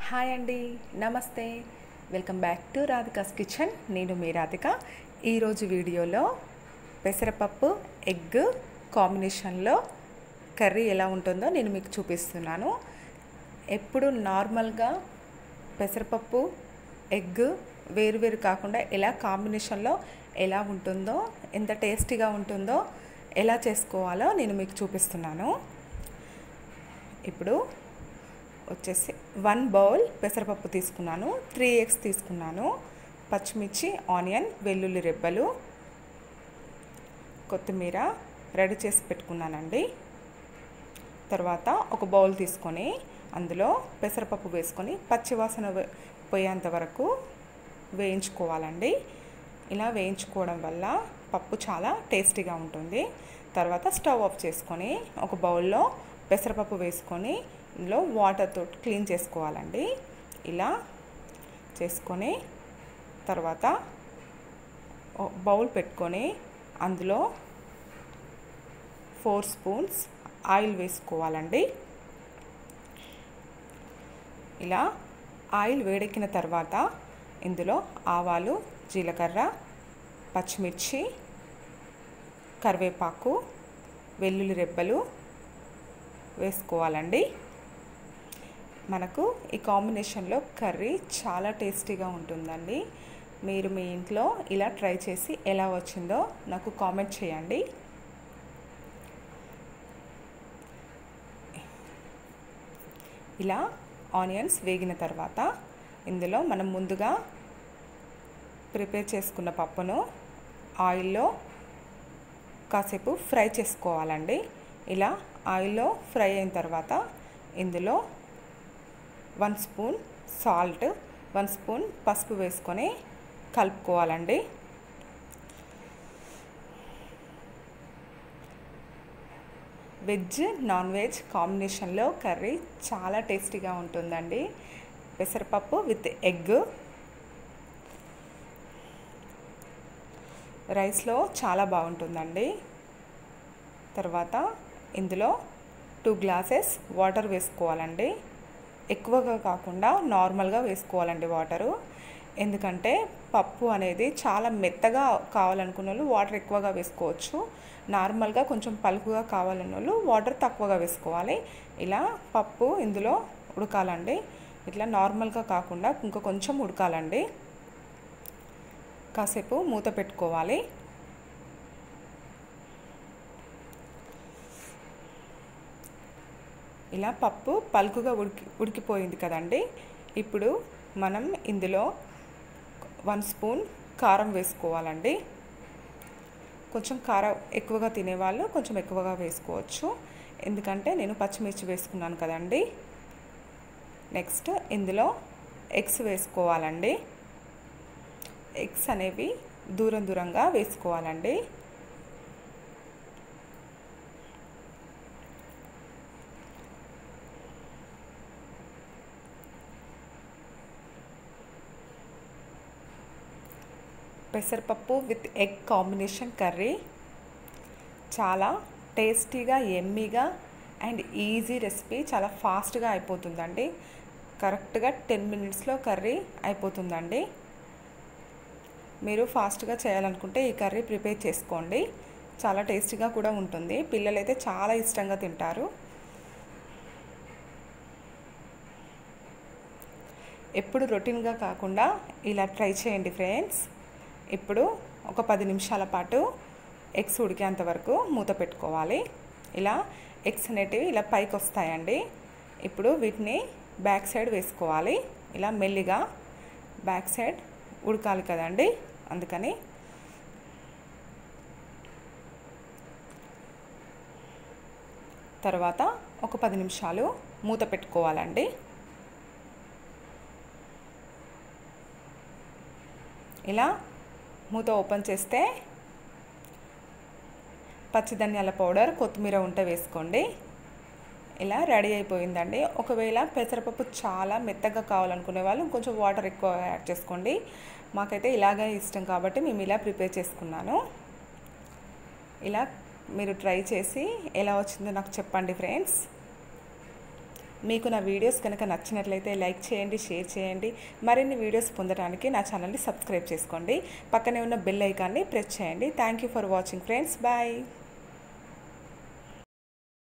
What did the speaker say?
hi అండి నమస్తే welcome back to Radhika's kitchen నేను మీ రాధిక ఈరోజు వీడియోలో పెసరపప్పు ఎగ్ కాంబినేషన్లో కర్రీ ఎలా ఉంటుందో నేను మీకు చూపిస్తున్నాను ఎప్పుడు నార్మల్గా పెసరపప్పు ఎగ్ వేరు కాకుండా ఎలా కాంబినేషన్లో ఎలా ఉంటుందో ఎంత టేస్టీగా ఉంటుందో ఎలా చేసుకోవాలో నేను మీకు చూపిస్తున్నాను ఇప్పుడు వచ్చేసి వన్ బౌల్ పెసరపప్పు తీసుకున్నాను త్రీ ఎగ్స్ తీసుకున్నాను పచ్చిమిర్చి ఆనియన్ వెల్లుల్లి రెబ్బలు కొత్తిమీర రెడీ చేసి పెట్టుకున్నానండి తర్వాత ఒక బౌల్ తీసుకొని అందులో పెసరపప్పు వేసుకొని పచ్చివాసన పోయేంత వరకు వేయించుకోవాలండి ఇలా వేయించుకోవడం వల్ల పప్పు చాలా టేస్టీగా ఉంటుంది తర్వాత స్టవ్ ఆఫ్ చేసుకొని ఒక బౌల్లో పెసరపప్పు వేసుకొని ఇందులో వాటర్తో క్లీన్ చేసుకోవాలండి ఇలా చేసుకొని తర్వాత బౌల్ పెట్టుకొని అందులో ఫోర్ స్పూన్స్ ఆయిల్ వేసుకోవాలండి ఇలా ఆయిల్ వేడెక్కిన తర్వాత ఇందులో ఆవాలు జీలకర్ర పచ్చిమిర్చి కరివేపాకు వెల్లుల్లి రెబ్బలు వేసుకోవాలండి మనకు ఈ కాంబినేషన్లో కర్రీ చాలా టేస్టీగా ఉంటుందండి మీరు మీ ఇంట్లో ఇలా ట్రై చేసి ఎలా వచ్చిందో నాకు కామెంట్ చేయండి ఇలా ఆనియన్స్ వేగిన తర్వాత ఇందులో మనం ముందుగా ప్రిపేర్ చేసుకున్న పప్పును ఆయిల్లో కాసేపు ఫ్రై చేసుకోవాలండి ఇలా ఆయిల్లో ఫ్రై అయిన తర్వాత ఇందులో one spoon salt one spoon పసుపు వేసుకొని కలుపుకోవాలండి వెజ్ నాన్ వెజ్ కాంబినేషన్లో కర్రీ చాలా టేస్టీగా ఉంటుందండి పెసరపప్పు విత్ ఎగ్ రైస్లో చాలా బాగుంటుందండి తర్వాత ఇందులో టూ గ్లాసెస్ వాటర్ వేసుకోవాలండి ఎక్కువగా కాకుండా నార్మల్గా వేసుకోవాలండి వాటరు ఎందుకంటే పప్పు అనేది చాలా మెత్తగా కావాలనుకున్న వాళ్ళు వాటర్ ఎక్కువగా వేసుకోవచ్చు నార్మల్గా కొంచెం పలుకుగా కావాలన్న వాళ్ళు వాటర్ తక్కువగా వేసుకోవాలి ఇలా పప్పు ఇందులో ఉడకాలండి ఇట్లా నార్మల్గా కాకుండా ఇంకా కొంచెం ఉడకాలండి కాసేపు మూత పెట్టుకోవాలి ఇలా పప్పు పలుకుగా ఉడికి ఉడికిపోయింది కదండి ఇప్పుడు మనం ఇందులో వన్ స్పూన్ కారం వేసుకోవాలండి కొంచెం కారం ఎక్కువగా తినేవాళ్ళు కొంచెం ఎక్కువగా వేసుకోవచ్చు ఎందుకంటే నేను పచ్చిమిర్చి వేసుకున్నాను కదండి నెక్స్ట్ ఇందులో ఎగ్స్ వేసుకోవాలండి ఎగ్స్ అనేవి దూరం దూరంగా వేసుకోవాలండి పెసరపప్పు విత్ ఎగ్ కాంబినేషన్ కర్రీ చాలా టేస్టీగా ఎమ్మీగా అండ్ ఈజీ రెసిపీ చాలా ఫాస్ట్గా అయిపోతుందండి కరెక్ట్గా టెన్ మినిట్స్లో కర్రీ అయిపోతుందండి మీరు ఫాస్ట్గా చేయాలనుకుంటే ఈ కర్రీ ప్రిపేర్ చేసుకోండి చాలా టేస్టీగా కూడా ఉంటుంది పిల్లలైతే చాలా ఇష్టంగా తింటారు ఎప్పుడు రొటీన్గా కాకుండా ఇలా ట్రై చేయండి ఫ్రెండ్స్ ఇప్పుడు ఒక పది నిమిషాల పాటు ఎగ్స్ ఉడికేంత వరకు మూత పెట్టుకోవాలి ఇలా ఎగ్స్ అనేటివి ఇలా పైకి వస్తాయండి ఇప్పుడు వీటిని బ్యాక్ సైడ్ వేసుకోవాలి ఇలా మెల్లిగా బ్యాక్ సైడ్ ఉడకాలి కదండి అందుకని తర్వాత ఒక పది నిమిషాలు మూత పెట్టుకోవాలండి ఇలా మూత ఓపెన్ చేస్తే పచ్చిధనియాల పౌడర్ కొత్తిమీర ఉంటే వేసుకోండి ఇలా రెడీ అయిపోయిందండి ఒకవేళ పెసరపప్పు చాలా మెత్తగా కావాలనుకునే వాళ్ళు కొంచెం వాటర్ ఎక్కువ యాడ్ చేసుకోండి మాకైతే ఇలాగే ఇష్టం కాబట్టి మేము ఇలా ప్రిపేర్ చేసుకున్నాను ఇలా మీరు ట్రై చేసి ఎలా వచ్చిందో నాకు చెప్పండి ఫ్రెండ్స్ మీకు నా వీడియోస్ కనుక నచ్చినట్లయితే లైక్ చేయండి షేర్ చేయండి మరిన్ని వీడియోస్ పొందడానికి నా ఛానల్ని సబ్స్క్రైబ్ చేసుకోండి పక్కనే ఉన్న బెల్ ఐకాన్ని ప్రెస్ చేయండి thank you for watching friends bye